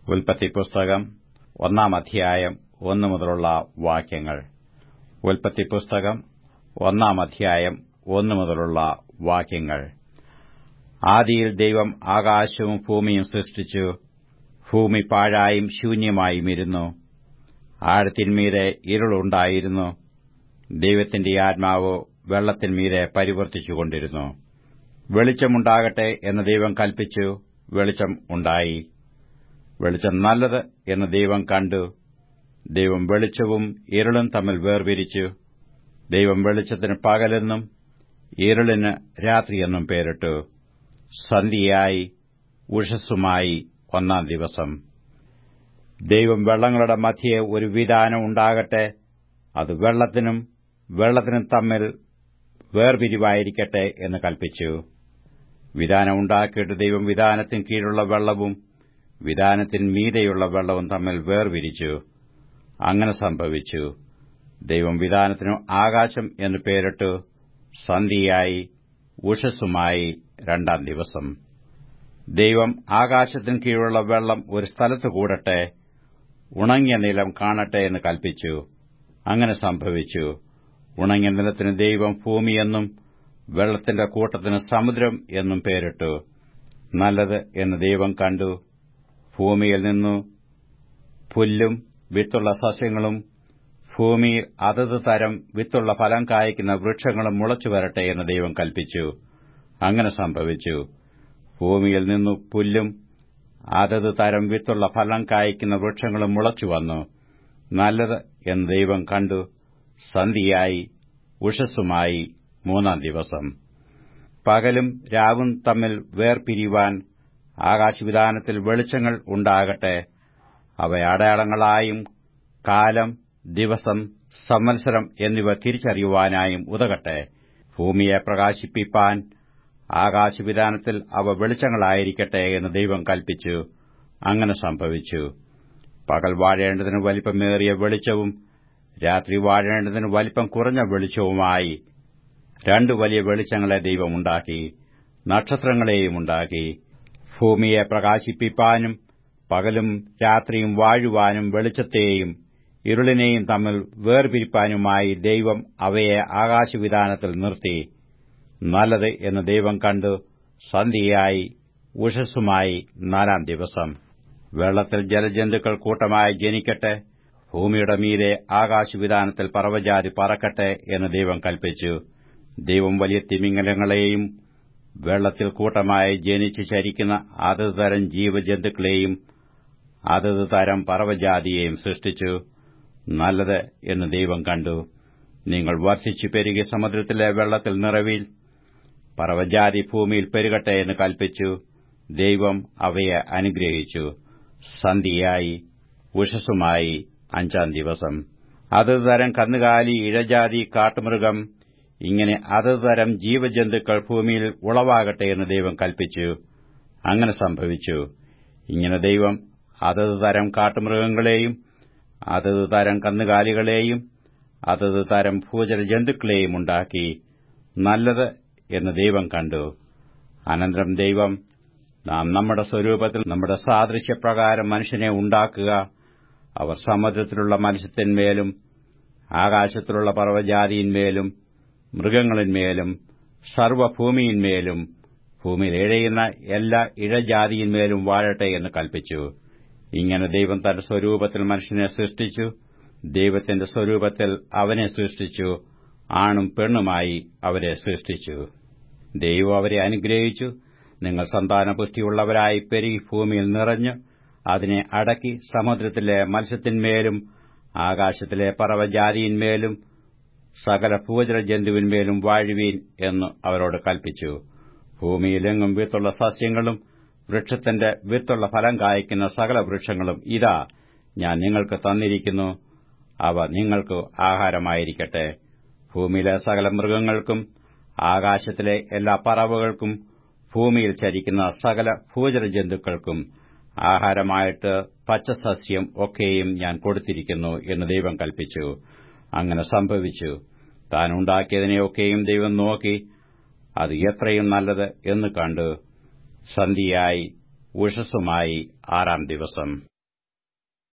ഉൽപ്പത്തി പുസ്തകം ഒന്നാം അധ്യായം ഒന്നു മുതലുള്ള വാക്യങ്ങൾ ഉൽപ്പത്തി പുസ്തകം ഒന്നാം അധ്യായം ഒന്നു മുതലുള്ള വാക്യങ്ങൾ ആദിയിൽ ദൈവം ആകാശവും ഭൂമിയും സൃഷ്ടിച്ചു ഭൂമി പാഴായും ശൂന്യമായും ഇരുന്നു ആഴത്തിന്മീതെ ഇരുളുണ്ടായിരുന്നു ദൈവത്തിന്റെ ആത്മാവ് വെള്ളത്തിന്മീതെ പരിവർത്തിച്ചുകൊണ്ടിരുന്നു വെളിച്ചമുണ്ടാകട്ടെ എന്ന് ദൈവം കൽപ്പിച്ചു വെളിച്ചം ഉണ്ടായി വെളിച്ചം നല്ലത് എന്ന് ദൈവം കണ്ടു ദൈവം വെളിച്ചവും ഇരുളും തമ്മിൽ വേർപിരിച്ചു ദൈവം വെളിച്ചത്തിന് പകലെന്നും ഇരുളിന് രാത്രിയെന്നും പേരിട്ടു സന്ധ്യയായി ഉഷസ്സുമായി ഒന്നാം ദിവസം ദൈവം വെള്ളങ്ങളുടെ മധ്യേ ഒരു വിധാനം ഉണ്ടാകട്ടെ അത് വെള്ളത്തിനും വെള്ളത്തിനും തമ്മിൽ വേർപിരിവായിരിക്കട്ടെ എന്ന് കൽപ്പിച്ചു വിധാനം ഉണ്ടാക്കിയിട്ട് ദൈവം വിധാനത്തിന് കീഴുള്ള വെള്ളവും വിധാനത്തിന് മീതെയുള്ള വെള്ളവും തമ്മിൽ വേർപിരിച്ചു അങ്ങനെ സംഭവിച്ചു ദൈവം വിധാനത്തിനു ആകാശം എന്ന് പേരിട്ടു സന്ധ്യയായി ഉഷസ്സുമായി രണ്ടാം ദിവസം ദൈവം ആകാശത്തിന് കീഴുള്ള വെള്ളം ഒരു സ്ഥലത്ത് കൂടട്ടെ ഉണങ്ങിയ നിലം കാണട്ടെ എന്ന് കൽപ്പിച്ചു അങ്ങനെ സംഭവിച്ചു ഉണങ്ങിയ നിലത്തിന് ദൈവം ഭൂമിയെന്നും വെള്ളത്തിന്റെ കൂട്ടത്തിന് സമുദ്രം എന്നും പേരിട്ടു നല്ലത് എന്ന് ദൈവം കണ്ടു ഭൂമിയിൽ നിന്നു പുല്ലും വിത്തുള്ള സസ്യങ്ങളും ഭൂമിയിൽ അതത് തരം വിത്തുള്ള ഫലം കായ്ക്കുന്ന വൃക്ഷങ്ങളും മുളച്ചു വരട്ടെ എന്ന് ദൈവം കൽപ്പിച്ചു അങ്ങനെ സംഭവിച്ചു ഭൂമിയിൽ നിന്നു പുല്ലും അതത് തരം വിത്തുള്ള ഫലം കായ്ക്കുന്ന വൃക്ഷങ്ങളും മുളച്ചു വന്നു നല്ലത് എന്ന് ദൈവം കണ്ടു സന്ധിയായി ഉഷസ്സുമായി മൂന്നാം ദിവസം പകലും രാവും തമ്മിൽ വേർപിരിവാൻ ആകാശവിധാനത്തിൽ വെളിച്ചങ്ങൾ ഉണ്ടാകട്ടെ അവ അടയാളങ്ങളായും കാലം ദിവസം സംവത്സരം എന്നിവ തിരിച്ചറിയുവാനായും ഉതകട്ടെ ഭൂമിയെ പ്രകാശിപ്പിപ്പാൻ ആകാശവിധാനത്തിൽ അവ വെളിച്ചങ്ങളായിരിക്കട്ടെ എന്ന് ദൈവം കൽപ്പിച്ചു അങ്ങനെ സംഭവിച്ചു പകൽ വാഴേണ്ടതിന് വലിപ്പമേറിയ വെളിച്ചവും രാത്രി വാഴേണ്ടതിന് വലിപ്പം കുറഞ്ഞ വെളിച്ചവുമായി രണ്ടു വലിയ വെളിച്ചങ്ങളെ ദൈവം ഉണ്ടാക്കി നക്ഷത്രങ്ങളെയും ഉണ്ടാക്കി ഭൂമിയെ പ്രകാശിപ്പിപ്പാനും പകലും രാത്രിയും വാഴുവാനും വെളിച്ചത്തെയും ഇരുളിനെയും തമ്മിൽ വേർപിരിപ്പാനുമായി ദൈവം അവയെ ആകാശവിധാനത്തിൽ നിർത്തി നല്ലത് എന്ന് ദൈവം കണ്ടു സന്ധ്യയായി ഉഷസ്സുമായി നാലാം ദിവസം വെള്ളത്തിൽ ജലജന്തുക്കൾ കൂട്ടമായി ജനിക്കട്ടെ ഭൂമിയുടെ മീതെ ആകാശവിധാനത്തിൽ പർവ്വജാതി പറക്കട്ടെ എന്ന് ദൈവം കൽപ്പിച്ചു ദൈവം വലിയ തിമിംഗലങ്ങളെയും വെള്ളത്തിൽ കൂട്ടമായി ജനിച്ച് ചരിക്കുന്ന അതത് തരം ജീവജന്തുക്കളെയും അതത് തരം പർവ്വജാതിയെയും സൃഷ്ടിച്ചു നല്ലത് എന്ന് ദൈവം കണ്ടു നിങ്ങൾ വർദ്ധിച്ചു പെരുകി സമുദ്രത്തിലെ വെള്ളത്തിൽ നിറവിൽ പർവ്വജാതി ഭൂമിയിൽ പെരുകട്ടെ എന്ന് കൽപ്പിച്ചു ദൈവം അവയെ അനുഗ്രഹിച്ചു സന്ധിയായി ഉഷസ്സുമായി അഞ്ചാം ദിവസം അതത് തരം കന്നുകാലി ഇഴജാതി കാട്ടുമൃഗം ഇങ്ങനെ അതത് തരം ജീവജന്തുക്കൾ ഭൂമിയിൽ ഉളവാകട്ടെ എന്ന് ദൈവം കൽപ്പിച്ചു അങ്ങനെ സംഭവിച്ചു ഇങ്ങനെ ദൈവം അതത് തരം കാട്ടുമൃഗങ്ങളെയും അതത് തരം കന്നുകാലികളെയും അതത് തരം ഭൂചര ജന്തുക്കളെയും ഉണ്ടാക്കി നല്ലത് എന്ന് ദൈവം കണ്ടു അനന്തരം ദൈവം നാം നമ്മുടെ സ്വരൂപത്തിൽ നമ്മുടെ സാദൃശ്യപ്രകാരം മനുഷ്യനെ ഉണ്ടാക്കുക അവർ സമുദ്രത്തിലുള്ള മത്സ്യത്തിന്മേലും ആകാശത്തിലുള്ള പർവ്വജാതിയിന്മേലും മൃഗങ്ങളിന്മേലും സർവ്വഭൂമിയിന്മേലും ഭൂമിയിൽ ഇഴയുന്ന എല്ലാ ഇഴജാതിയിന്മേലും വാഴട്ടെ എന്ന് കൽപ്പിച്ചു ഇങ്ങനെ ദൈവം തന്റെ സ്വരൂപത്തിൽ മനുഷ്യനെ സൃഷ്ടിച്ചു ദൈവത്തിന്റെ സ്വരൂപത്തിൽ അവനെ സൃഷ്ടിച്ചു ആണും പെണ്ണുമായി അവരെ സൃഷ്ടിച്ചു ദൈവം അവരെ അനുഗ്രഹിച്ചു നിങ്ങൾ സന്താനപുഷ്ടിയുള്ളവരായി പെരുകി ഭൂമിയിൽ നിറഞ്ഞു അതിനെ അടക്കി സമുദ്രത്തിലെ മത്സ്യത്തിന്മേലും ആകാശത്തിലെ പറവജാതിയിന്മേലും സകല ഭൂചര ജന്തുവിന്മേലും വാഴുവീൻ എന്ന് അവരോട് കൽപ്പിച്ചു ഭൂമിയിലെങ്ങും വിത്തുള്ള സസ്യങ്ങളും വൃക്ഷത്തിന്റെ വിത്തുള്ള ഫലം കായ്ക്കുന്ന സകല വൃക്ഷങ്ങളും ഇതാ ഞാൻ നിങ്ങൾക്ക് തന്നിരിക്കുന്നു അവ നിങ്ങൾക്ക് ആഹാരമായിരിക്കട്ടെ ഭൂമിയിലെ സകല മൃഗങ്ങൾക്കും ആകാശത്തിലെ എല്ലാ പറവകൾക്കും ഭൂമിയിൽ ചരിക്കുന്ന സകല ഭൂചര ജന്തുക്കൾക്കും ആഹാരമായിട്ട് പച്ചസസ്യം ഒക്കെയും ഞാൻ കൊടുത്തിരിക്കുന്നു എന്ന് ദൈവം കൽപ്പിച്ചു അങ്ങനെ സംഭവിച്ചു താൻ ഉണ്ടാക്കിയതിനെയൊക്കെയും ദൈവം നോക്കി അത് എത്രയും നല്ലത് എന്ന് കണ്ടു സന്ധിയായി ഉഷസ്സുമായി ആറാം ദിവസം